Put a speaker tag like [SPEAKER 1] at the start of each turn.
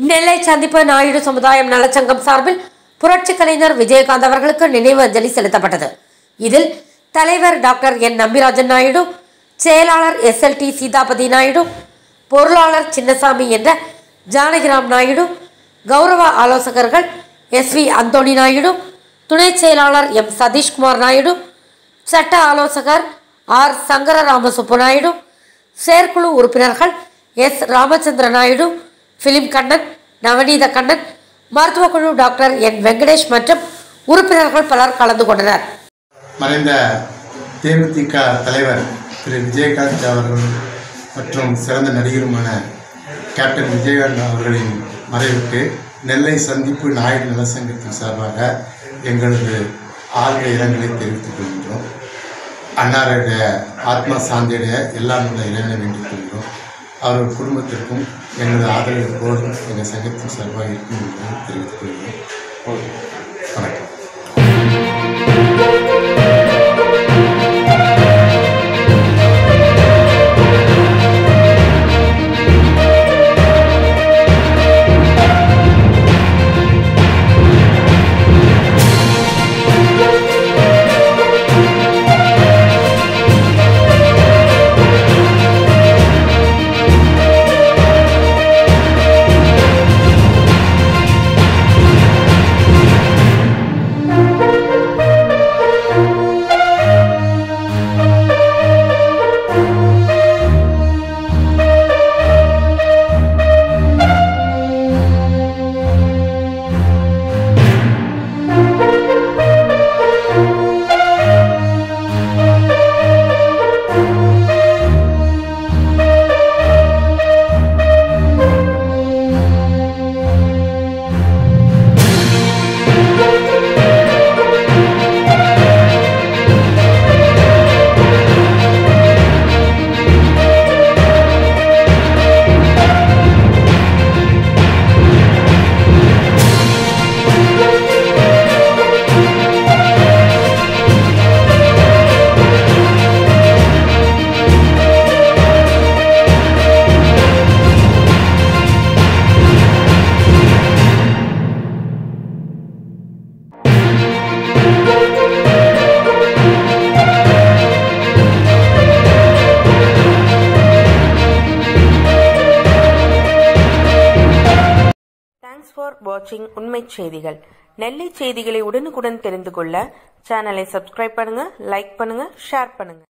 [SPEAKER 1] நெல்லை சந்திப்பு நாயுடு சமுதாயம் நலச்சங்கம் சார்பில் புரட்சி கலைஞர் விஜயகாந்த் அவர்களுக்கு நினைவு அஞ்சலி செலுத்தப்பட்டது இதில் தலைவர் டாக்டர் என் நம்பிராஜன் நாயுடு செயலாளர் எஸ்எல்டி சீதாபதி நாயுடு பொருளாளர் சின்னசாமி என்ற ஜானகிராம் நாயுடு கௌரவ ஆலோசகர்கள் எஸ் வி அந்தோணி நாயுடு துணை செயலாளர் எம் சதீஷ்குமார் நாயுடு சட்ட ஆலோசகர் ஆர் சங்கர ராமசுப்பு நாயுடு செயற்குழு உறுப்பினர்கள் எஸ் ராமச்சந்திர நாயுடு பிலிம் கண்ணன் நவநீத கண்ணன் மருத்துவக் குழு டாக்டர் என் வெங்கடேஷ் மற்றும் உறுப்பினர்கள் பலர் கலந்து கொண்டனர்
[SPEAKER 2] மறைந்த தேமுதிக தலைவர் திரு விஜயகாந்த் அவர்கள் மற்றும் சிறந்த நடிகருமான கேப்டன் விஜயகாந்த் அவர்களின் மறைவுக்கு நெல்லை சந்திப்பு நாயுடு நலசங்கத்தின் சார்பாக எங்களது ஆழ்ந்த இரங்கலை தெரிவித்துக் கொள்கின்றோம் அன்னாருடைய ஆத்மா சாந்தியுடைய எல்லாம் உள்ள இறைவனை வேண்டிக் கொள்கிறோம் அவர்கள் குடும்பத்திற்கும் எங்களது ஆதரவு எப்போதும் எங்கள் சங்கத்தின் சார்பாக இருக்கும் என்பதை தெரிவித்துக் கொள்கிறோம் வணக்கம்
[SPEAKER 3] தேங்க்ஸ் ஃபார் வாட்சிங் உண்மை செய்திகள் நெல்லை செய்திகளை உடனுக்குடன் தெரிந்து கொள்ள சேனலை சப்ஸ்கிரைப் பண்ணுங்க லைக் பண்ணுங்க ஷேர் பண்ணுங்க